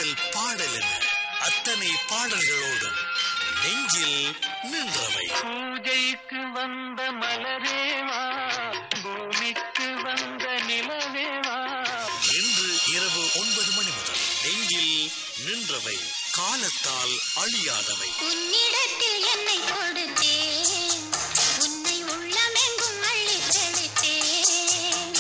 முதல் பாடல் என அத்தனை பாடல்களோடும் நெஞ்சில் நின்றவை பூஜைக்கு வந்த மலரேவா பூமிக்கு வந்த நிலவேவா இன்று இரவு ஒன்பது மணி முதல் நெஞ்சில் நின்றவை காலத்தால் அழியாதவை உன்னிடத்தில் என்னை கொடுத்தேன் உன்னை உள்ளமெங்கும் அள்ளி தெளித்தேன்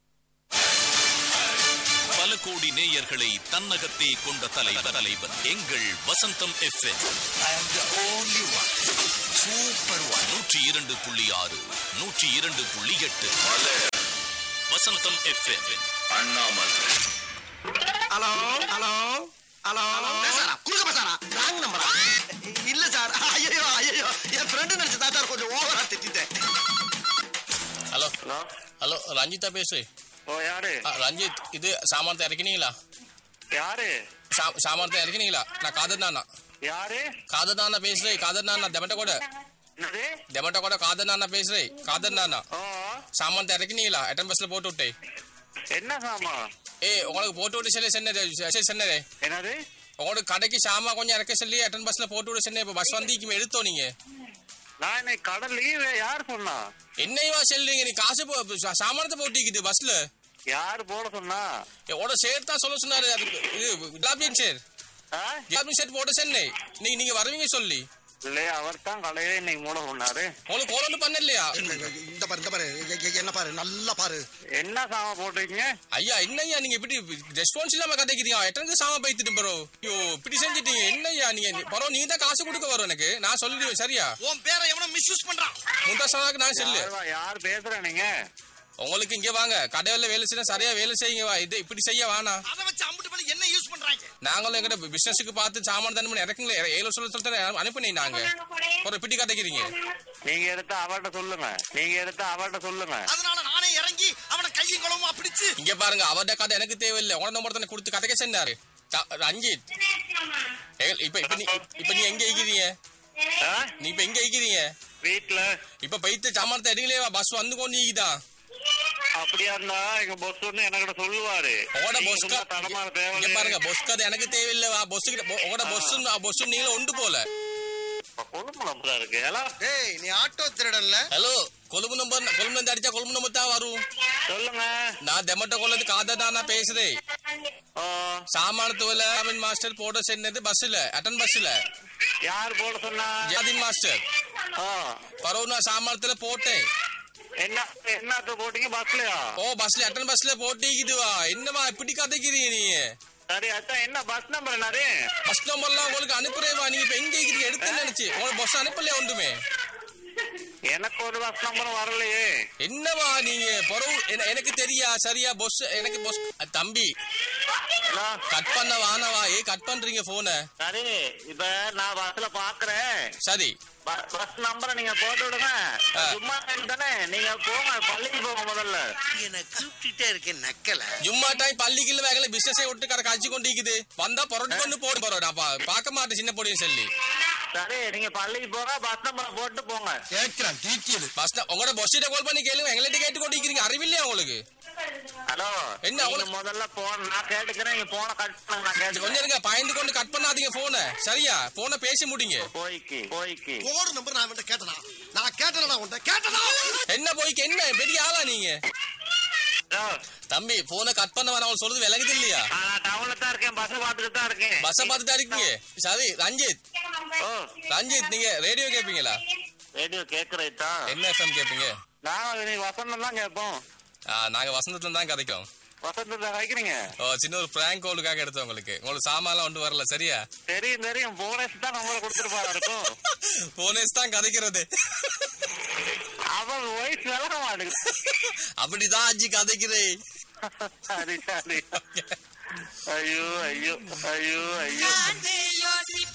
பல கோடி நேயர்களை தன்னகத்தே கொண்ட தலைவர் தலைவர் எங்கள் வசந்தம் எஃப்எம் சூப்பர் ஒன் நூற்றி இரண்டு புள்ளி ஆறு நூற்றி இரண்டு புள்ளி எட்டு Vasantham FM hello hello hello பேசாரா குறுக்க பேசாரா ராங் நம்பரா இல்ல சார் ஐயோ ஐயோ என் ஃப்ரெண்டு நினைச்சு தான் சார் கொஞ்சம் ஓவரா திட்டிட்டேன் ஹலோ ஹலோ ஹலோ ரஞ்சிதா பேசு ஓ யாரு ஆ, ரஞ்சித் இது சாமானத்தை இறக்கினீங்களா யாரு சா- சாமானத்தை இறக்கினீங்களா நான் காதர் நானா யாரு காதர் நானா பேசுறேன் காதர் நானா தெமட்ட கூட என்னது தெமட்ட கூட காதர் நானா பேசுறேன் காதர் நானா ஓ சாமானத்தை இறக்கினீங்களா எட்டன் பஸ்ல போட்டு விட்டே என்ன சாமா ஏய் உங்களுக்கு போட்டு விட்டு சொல்லி சொன்னது சரி சொன்னதே என்னது உங்களுக்கு கடைக்கு சாமா கொஞ்சம் இறக்க சொல்லி எட்டன் பஸ்ல போட்டு விட சொன்னேன் இப்போ பஸ் வந்திக்கு எடுத்தோம் நீங்க நான் இன்னைக்கு கடல் லீவு யார் சொன்னா என்னையவா சொல்றீங்க நீ காசு போ- சா- சாமானத்தை போட்டிக்குது பஸ்ல யார் போட சொன்னா உட சேர் தான் சொல்ல சொன்னாரு அதுக்கு இது குலாபியன் சேர் ஆ? குலாபியன் சேர் போட்டு சொன்னேன் நீங்க நீங்க வருவீங்க சொல்லி இல்லையே அவர் தான் கடையே இன்னைக்கு மூட சொன்னாரு உங்களுக்கு கோல் ஒன்றும் பண்ண இல்லையா இந்த பாரு இந்த பாரு எ- எ- என்ன பாரு நல்லா பாரு என்ன சாமா போட்டிருக்கீங்க ஐயா என்னய்யா நீங்க இப்படி ரெஸ்பான்ஸ் இல்லாம கதைக்கிறீங்க எத்தனை சாம பைத்துட்டு ப்ரோ ஐயோ இப்படி செஞ்சிட்டீங்க என்னய்யா நீங்க பரோ நீங்க தான் காசு கொடுக்க வரும் எனக்கு நான் சொல்லிடுவேன் சரியா உன் பேரை எவனோ மிஸ்யூஸ் பண்றான் முந்தா சனாக்கு நான் சொல்லு யாருவா, யார் பேசுற நீங்க உங்களுக்கு இங்க வாங்க கடையில வேலை செய்ய சரியா வேலை செய்யுங்க வா இது இப்படி செய்ய வேணாம் அதை வச்சு அம்பிட்டு பண்ணி என்ன யூஸ் பண்றாங்க நாங்களும் எங்கிட்ட பிசினஸுக்கு பார்த்து சாமான் தண்ணி இறக்குங்களே ஏழு சொல்ல சொல்லிட்டு அனுப்பினீ நாங்க ஒரு பிடி கதைக்கிறீங்க நீங்க எடுத்த அவர்கிட்ட சொல்லுங்க நீங்க எடுத்த அவர்கிட்ட சொல்லுங்க அதனால நானே இறங்கி அவனை கையும் குளமா பிடிச்சு இங்க பாருங்க அவருடைய கதை எனக்கு தேவையில்லை உன நம்பர் தானே கொடுத்து கதைக்க சொன்னாரு த- ரஞ்சித் ஏ- இப்ப இப்ப நீ இப்ப நீ எங்க இருக்கிறீங்க ஆ? நீ இப்ப எங்க இருக்கிறீங்க வீட்டுல இப்ப பைத்து சாமானத்தை எடுங்களே பஸ் வந்து கொண்டு நீக்குதான் அப்படியா இருந்தா எங்க பொஸ் ஒண்ணு என்கிட்ட சொல்லுவாரு உங்களோட நீங்க பொஸ் சும்மா தடமாற இங்க தேவை பாருங்க பொஸ் கதை எனக்கு தேவையில்லை பொஸ் உங்களோட பொஸ் பொஸ் நீங்களும் உண்டு போல கொழும்புல அப்படிதான் இருக்கு எல்லாம் டேய் நீ ஆட்டோ திருடன்ல ஹலோ கொழும்பு நம்பர் கொழும்பு இருந்து அடிச்சா கொழும்பு நம்பர் தான் வரும் சொல்லுங்க நான் தெமட்ட கொள்ளது காதா தான் நான் பேசுறேன் ஓ, சாமானத்துவல அமின் மாஸ்டர் போட சென்னது பஸ்ல அட்டன் பஸ்ல யார் போட சொன்னா ஜாதின் மாஸ்டர் ஓ, பரவ நான் சாமானத்துல போட்டேன் என்ன என்னத்த போட்டீங்க பஸ்லயா ஓ பஸ்ல அட்டன் பஸ்ல போட்டிக்குதுவா என்னவா இப்படி கதைக்கிறீங்க நீங்க சரி அதான் என்ன பஸ் நம்பர் என்னது பஸ் நம்பர்லாம் உங்களுக்கு அனுப்புறேவா நீங்க இப்ப எங்க இருக்கிறீங்க எடுத்து நினைச்சு உங்களுக்கு பஸ் அனுப்பலையா ஒன்றுமே எனக்கு ஒரு பஸ் நம்பர் வரலையே என்னவா நீங்க பரவு என- எனக்கு தெரியா சரியா பொஸ் எனக்கு பொஸ் தம்பி ஹலோ, கட் பண்ண வானவா ஏ கட் பண்றீங்க போன சரி இப்ப நான் பஸ்ல பாக்குறேன் சரி ப- பஸ் நம்பரை நீங்க போட்டு விடுங்க ஆ. சும்மா தானே நீங்க போங்க பள்ளிக்கு போங்க முதல்ல என்ன கூப்பிட்டுட்டே இருக்கேன் நக்கல ஜும்மா டைம் பள்ளிக்குள்ள வேகல பிசினஸே விட்டு கடை காய்ச்சி கொண்டு இருக்குது வந்தா புரட்டு கொண்டு போடு போறோம் நான் பா- பார்க்க மாட்டேன் சின்ன பொடியும் சொல்லி சரி நீங்க பள்ளிக்கு போங்க பஸ் நம்பரை போட்டு போங்க கேட்கிறான் டீட்டெயில் பஸ் உங்களோட பஸ் கால் பண்ணி கேளுங்க எங்கள்ட்ட கேட்டு கொண்டு இருக்கிறீங்க அறிவில்லையா உங்களுக்கு ஹலோ என்ன நீங்க அவளுக்கு- முதல்ல போன நான் கேட்டுக்கிறேன் நீங்க போன கட் பண்ணுங்க நான் கொஞ்சம் கேட்டுக்கிறேன் இருங்க பயந்து கொண்டு கட் பண்ணாதீங்க போன சரியா போன பேசி முடிங்க போய்க்கு போய்க்கு போடு நம்பர் நான் அவன்கிட்ட கேட்டனா நான் கேட்டனா உன்கிட்ட கேட்டனா என்ன போய்க்கு என்ன பெரிய ஆளா நீங்க ஹலோ, தம்பி போன கட் பண்ண வர அவள் சொல்றது விலகுது இல்லையா ஆ, நான் டவுன்ல தான் இருக்கேன் பஸ் பார்த்துட்டு தான் இருக்கேன் பஸ்ஸ பார்த்துட்டு இருக்கீங்க சரி ரஞ்சித் ஓ ரஞ்சித் நீங்க ரேடியோ கேப்பீங்களா ரேடியோ கேக்குறேட்டா என்ன எஃப்எம் கேப்பீங்க நான் நீ வசந்தம் தான் கேட்போம் ஆ, நாங்க வசந்தத்துல தான் கதைக்கோம் வசந்தத்தை வைக்கிறீங்க ஓ சின்ன ஒரு பிராங்க் கோலுக்காக எடுத்தோம் உங்களுக்கு உங்களுக்கு சாமான்லாம் ஒன்று வரல சரியா தெரியும் தெரியும் போனஸ் தான் நம்மள கொடுத்துருப்பாரு இருக்கும் போனேஸ் தான் கதைக்கிறது அவன் வயசு விளக்க மாட்டேங்குது அப்படிதான் அஜி கதைக்கிறேன் சரி சரி ஐயோ ஐயோ ஐயோ ஐயோ யோசிப்ப